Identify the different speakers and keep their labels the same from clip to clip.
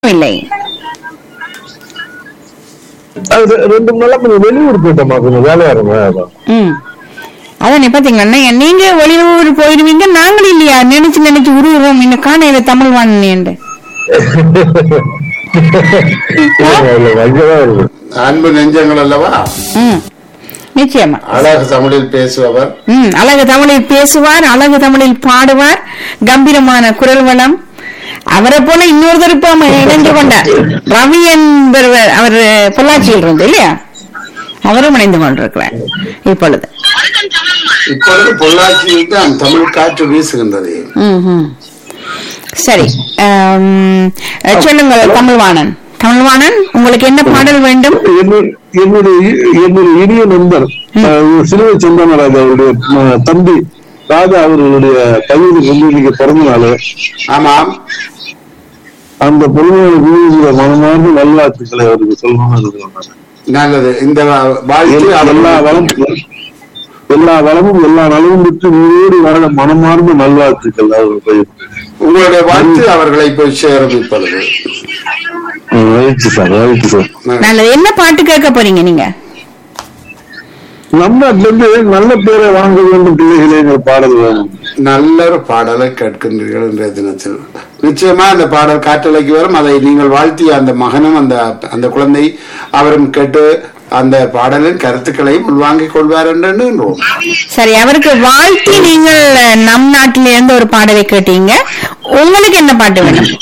Speaker 1: இல்லை
Speaker 2: அது ரெ- ரெண்டு மூணு நாளா கொஞ்சம் வெளியூர் போயிட்டோமா கொஞ்சம் வேலையா இருங்க அதான்
Speaker 1: ம் அதான் பாத்தீங்கன்னா நீங்க வெளியூர் போயிடுவீங்க நாங்களும் இல்லையா நினைச்சு நினைச்சு உருவுறோம் இன்னும் காணையில தமிழ் வாங்கினேன்
Speaker 2: வஞ்சதான் இருக்கு
Speaker 3: அன்பு நெஞ்சங்கள் அல்லவா
Speaker 1: ம் நிச்சயமா
Speaker 3: அழகு தமிழில் பேசுபவர்
Speaker 1: ம் அழகு தமிழில் பேசுவார் அழகு தமிழில் பாடுவார் கம்பீரமான குரல் வளம் அவரை போல இன்னொருத்தர் இப்ப அவ இணைந்து கொண்டார் ரவி என்பவர் அவர் பொள்ளாச்சியில் இருந்து இல்லையா அவரும் இணைந்து கொண்டிருக்கிறார் இப்பொழுது
Speaker 3: இப்பொழுது பொள்ளாச்சியில் தான் தமிழ் காற்று வீசுகின்றது
Speaker 1: ம், ம். சரி ஆம், சொல்லுங்கள் தமிழ்வாணன் தமிழ்வாணன் உங்களுக்கு என்ன பாடல் வேண்டும்
Speaker 2: என்னுடைய என்னுடைய இ- என்னுடைய இனிய நண்பர் அஹ், சிலுவை சந்தனராஜ் அவருடைய அஹ், தம்பி ராஜா அவர்களுடைய கவிதை வந்து இன்னைக்கு பிறந்த நாள்
Speaker 3: ஆமாம்
Speaker 2: அந்த பொழுது மனமார்ந்த நல்வாழ்த்துக்களை அவருக்கு சொல்லணும்னு இருக்கிறேன்
Speaker 3: நல்லது இந்த வாழ்த்து
Speaker 2: எல்லா எல்லா
Speaker 3: அவர்
Speaker 2: வளம் எல்லா வளமும் எல்லா நலமும் பெற்று நீரோடு வாழ மனமார்ந்த நல்வாழ்த்துக்கள் அவருக்கு
Speaker 3: உங்களுடைய வாழ்த்து அவர்களை போய் சேரும் இப்பொழுது
Speaker 2: மகிழ்ச்சி சார் மகிழ்ச்சி சார்
Speaker 1: நல்லது என்ன பாட்டு கேட்க போறீங்க நீங்க
Speaker 2: நம்ம இருந்து நல்ல பேரை வாங்க வேண்டும் பிள்ளைகளே எங்கள் பாடல் வேணும்
Speaker 3: நல்ல ஒரு பாடலை கேட்கின்றீர்கள் இன்றைய தினத்தில் நிச்சயமா அந்த பாடல் காற்றலைக்கு வரும் அதை நீங்கள் வாழ்த்திய அந்த மகனும் அந்த அந்த குழந்தை அவரும் கேட்டு அந்த பாடலின் கருத்துக்களையும் உள்வாங்கிக் கொள்வார் என்று எண்ணுகின்றோம்
Speaker 1: சரி அவருக்கு வாழ்த்தி நீங்கள் அஹ், நம் நாட்டில இருந்து ஒரு பாடலை கேட்டீங்க உங்களுக்கு என்ன பாட்டு வேணும்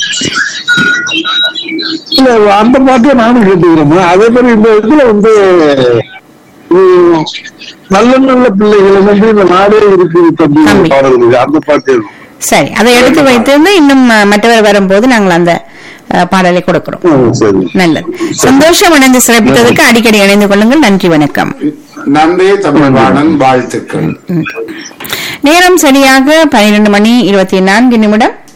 Speaker 2: இல்ல, அந்த பாட்டை நானும் கேட்டுக்கிறேன் அதே மாதிரி இந்த இதுல வந்து உம், நல்ல நல்ல பிள்ளைகளை வந்து இந்த நாடே இருக்கு தம்பி ஒரு
Speaker 1: தம்பி.
Speaker 2: பாடல் இருக்கு அந்த பாட்டு இருக்கும்.
Speaker 1: சரி அதை எடுத்து வைத்திருந்து இன்னும் அஹ், மற்றவர் வரும்போது நாங்கள் அந்த அஹ், பாடலை கொடுக்கிறோம்
Speaker 2: ம், சரி
Speaker 1: நல்லது சந்தோஷம் இணைந்து சிறப்பித்ததுக்கு அடிக்கடி இணைந்து கொள்ளுங்கள் நன்றி வணக்கம்
Speaker 3: நன்றி தமிழ்வாணன் வாழ்த்துக்கள்
Speaker 1: நேரம் சரியாக பன்னிரண்டு மணி இருபத்தி நான்கு நிமிடம்